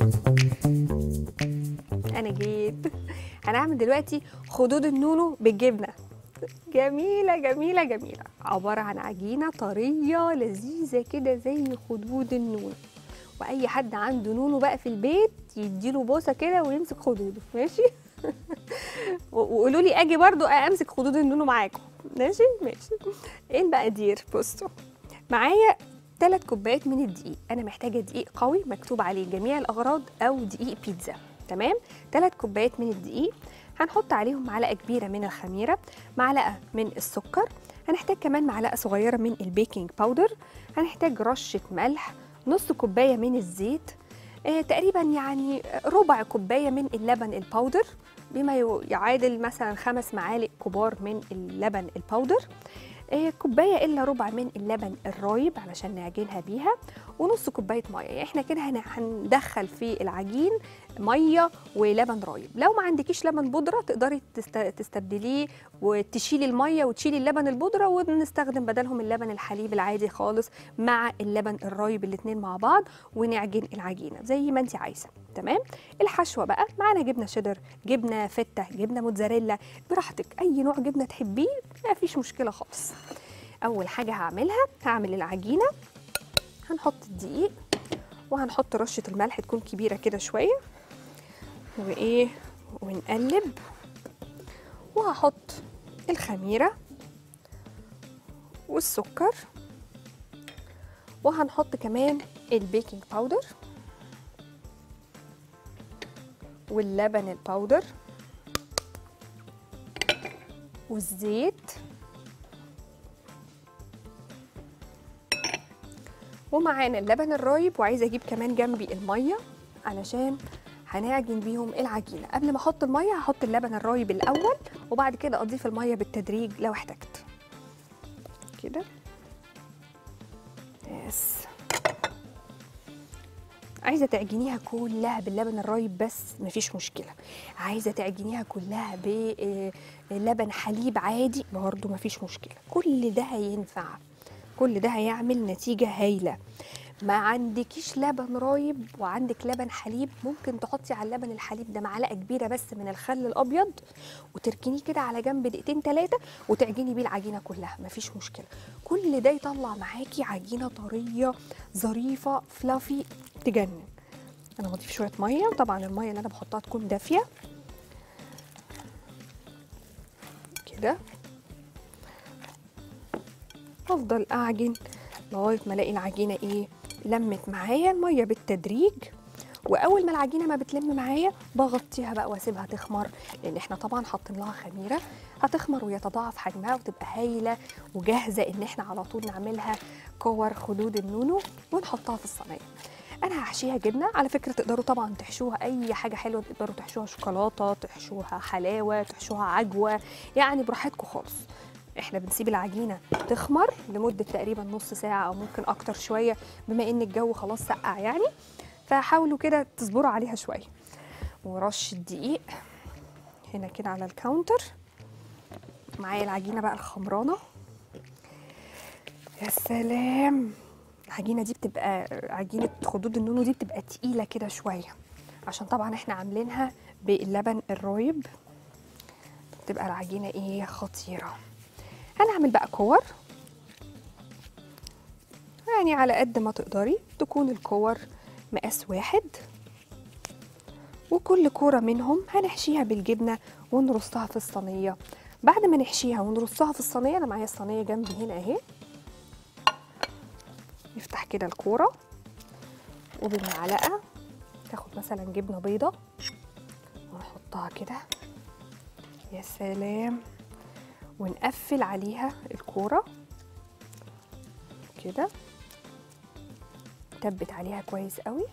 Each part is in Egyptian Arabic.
انا جيت هنعمل دلوقتي خدود النونو بالجبنه جميله جميله جميله عباره عن عجينه طريه لذيذه كده زي خدود النونو واي حد عنده نونو بقى في البيت يديله بوسه كده ويمسك خدوده ماشي و- وقولوا لي اجي برضو امسك خدود النونو معاكم ماشي ماشي ايه المقادير بصوا معايا ثلاث كوبايات من الدقيق انا محتاجه دقيق قوي مكتوب عليه جميع الاغراض او دقيق بيتزا تمام ثلاث كوبايات من الدقيق هنحط عليهم معلقه كبيره من الخميره معلقه من السكر هنحتاج كمان معلقه صغيره من البيكنج باودر هنحتاج رشه ملح نص كوبايه من الزيت آه تقريبا يعني ربع كوبايه من اللبن الباودر بما يو- يعادل مثلا خمس معالق كبار من اللبن الباودر آه، كوبايه الا ربع من اللبن الرايب علشان نعجنها بيها ونص كوبايه ميه يعني احنا كده هن- هندخل في العجين ميه ولبن رايب لو ما عندكيش لبن بودره تقدري تست- تستبدليه وتشيلي الميه وتشيلي اللبن البودره ونستخدم بدلهم اللبن الحليب العادي خالص مع اللبن الرايب الاتنين مع بعض ونعجن العجينه زي ما انت عايزه تمام الحشوه بقى معانا جبنه شيدر جبنه فته جبنه موتزاريلا براحتك اي نوع جبنه تحبيه ما فيش مشكله خالص اول حاجه هعملها هعمل العجينه هنحط الدقيق وهنحط رشه الملح تكون كبيره كده شويه وايه ونقلب وهحط الخميره والسكر وهنحط كمان البيكنج باودر واللبن الباودر والزيت ومعانا اللبن الرايب وعايزه اجيب كمان جنبي الميه علشان هنعجن بيهم العجينه قبل ما احط الميه هحط اللبن الرايب الاول وبعد كده اضيف الميه بالتدريج لو احتجت كده يس عايزه تعجنيها كلها باللبن الرايب بس مفيش مشكله عايزه تعجنيها كلها بلبن حليب عادي برضه مفيش مشكله كل ده هينفع كل ده هيعمل نتيجه هايله ما عندكيش لبن رايب وعندك لبن حليب ممكن تحطي على اللبن الحليب ده معلقه كبيره بس من الخل الابيض وتركنيه كده على جنب دقيقتين ثلاثه وتعجني بيه العجينه كلها مفيش مشكله كل ده يطلع معاكي عجينه طريه ظريفه فلافي تجنن انا بضيف شويه ميه طبعا الميه اللي انا بحطها تكون دافيه كده افضل اعجن لغايه ما الاقي العجينه ايه لمت معايا الميه بالتدريج واول ما العجينه ما بتلم معايا بغطيها بقى واسيبها تخمر لان احنا طبعا حاطين لها خميره هتخمر ويتضاعف حجمها وتبقى هايله وجاهزه ان احنا على طول نعملها كور خدود النونو ونحطها في الصينيه انا هحشيها جبنه على فكره تقدروا طبعا تحشوها اي حاجه حلوه تقدروا تحشوها شوكولاته تحشوها حلاوه تحشوها عجوه يعني براحتكم خالص احنا بنسيب العجينه تخمر لمده تقريبا نص ساعه او ممكن اكتر شويه بما ان الجو خلاص سقع يعني فحاولوا كده تصبروا عليها شويه ورش الدقيق هنا كده على الكاونتر معايا العجينه بقى الخمرانه يا سلام العجينه دي بتبقى عجينه خدود النونو دي بتبقى تقيله كده شويه عشان طبعا احنا عاملينها باللبن الرايب بتبقى العجينه ايه خطيره هنعمل بقى كور يعني على قد ما تقدري تكون الكور مقاس واحد وكل كورة منهم هنحشيها بالجبنة ونرصها في الصينية بعد ما نحشيها ونرصها في الصينية أنا معايا الصينية جنبي هنا أهي نفتح كده الكورة وبالمعلقة تاخد مثلا جبنة بيضة ونحطها كده يا سلام ونقفل عليها الكورة كده تبت عليها كويس قوي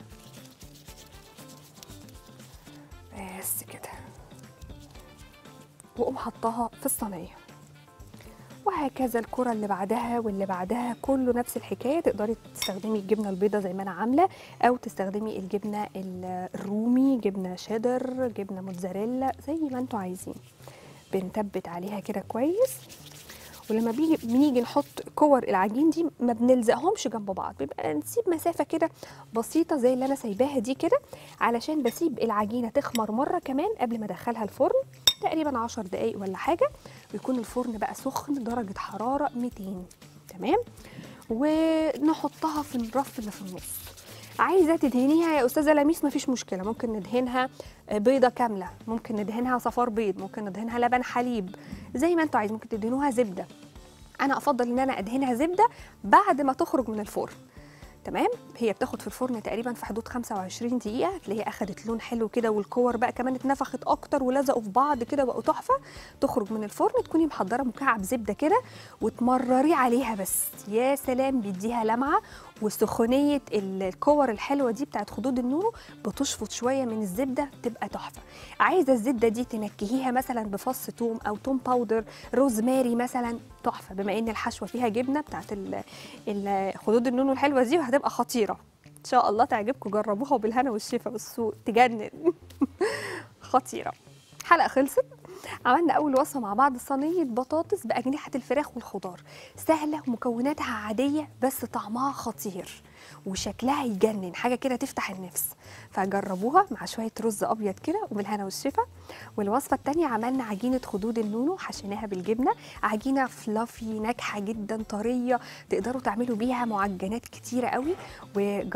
بس كده واقوم حطها في الصينيه وهكذا الكرة اللي بعدها واللي بعدها كله نفس الحكاية تقدري تستخدمي الجبنة البيضة زي ما أنا عاملة أو تستخدمي الجبنة ال- الرومي جبنة شيدر جبنة موتزاريلا زي ما انتوا عايزين بنتبت عليها كده كويس ولما بيجي بنيجي نحط كور العجين دي ما بنلزقهمش جنب بعض بيبقى نسيب مسافه كده بسيطه زي اللي انا سايباها دي كده علشان بسيب العجينه تخمر مره كمان قبل ما ادخلها الفرن تقريبا 10 دقايق ولا حاجه ويكون الفرن بقى سخن درجه حراره 200 تمام ونحطها في الرف اللي في النص عايزه تدهنيها يا استاذه لميس مفيش مشكله ممكن ندهنها بيضه كامله ممكن ندهنها صفار بيض ممكن ندهنها لبن حليب زي ما انتوا عايزين ممكن تدهنوها زبده انا افضل ان انا ادهنها زبده بعد ما تخرج من الفرن تمام هي بتاخد في الفرن تقريبا في حدود 25 دقيقه تلاقيها اخدت لون حلو كده والكور بقى كمان اتنفخت اكتر ولزقوا في بعض كده بقوا تحفه تخرج من الفرن تكوني محضره مكعب زبده كده وتمرري عليها بس يا سلام بيديها لمعه وسخونيه الكور الحلوه دي بتاعت خدود النونو بتشفط شويه من الزبده تبقى تحفه عايزه الزبده دي تنكهيها مثلا بفص توم او توم باودر روزماري مثلا تحفه بما ان الحشوه فيها جبنه بتاعت ال- ال- خدود النونو الحلوه دي وهتبقى خطيره ان شاء الله تعجبكم جربوها وبالهنا والشفا بالسوق تجنن خطيره حلقه خلصت عملنا اول وصفه مع بعض صينيه بطاطس باجنحه الفراخ والخضار سهله ومكوناتها عاديه بس طعمها خطير وشكلها يجنن حاجه كده تفتح النفس فجربوها مع شويه رز ابيض كده وبالهنا والشفا والوصفه الثانيه عملنا عجينه خدود النونو حشيناها بالجبنه عجينه فلافي ناجحه جدا طريه تقدروا تعملوا بيها معجنات كتيره قوي و